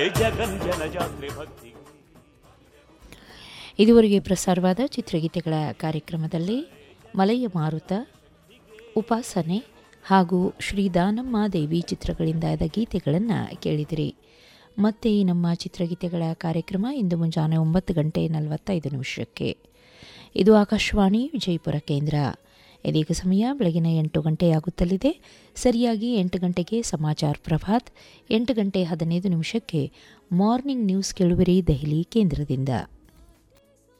ಜಗಂಜನ ಜಾತ್ರೆ ಭಕ್ತಿ ಇದುವರೆಗೆ ಪ್ರಸಾರವಾದ ಚಿತ್ರಗೀತೆಗಳ ಕಾರ್ಯಕ್ರಮದಲ್ಲಿ ಮಲಯ ಮಾರುತ ಉಪಾಸನೆ ಹಾಗೂ ಶ್ರೀ ದಾನಮ್ಮ ದೇವಿ ಚಿತ್ರಗಳಿಂದಾದ ಗೀತೆಗಳನ್ನು ಕೇಳಿದಿರಿ ಮತ್ತೆ ಈ ನಮ್ಮ ಚಿತ್ರಗೀತೆಗಳ ಕಾರ್ಯಕ್ರಮ ಇಂದು ಮುಂಜಾನೆ ಒಂಬತ್ತು ಗಂಟೆ ನಲವತ್ತೈದು ನಿಮಿಷಕ್ಕೆ ಇದು ಆಕಾಶವಾಣಿ ವಿಜಯಪುರ ಕೇಂದ್ರ ಇದೀಗ ಸಮಯ ಬೆಳಗಿನ ಎಂಟು ಗಂಟೆಯಾಗುತ್ತಲಿದೆ ಸರಿಯಾಗಿ ಎಂಟು ಗಂಟೆಗೆ ಸಮಾಚಾರ ಪ್ರಭಾತ್ ಎಂಟು ಗಂಟೆ ಹದಿನೈದು ನಿಮಿಷಕ್ಕೆ ಮಾರ್ನಿಂಗ್ ನ್ಯೂಸ್ ಕೇಳುವಿರಿ ದೆಹಲಿ ಕೇಂದ್ರದಿಂದ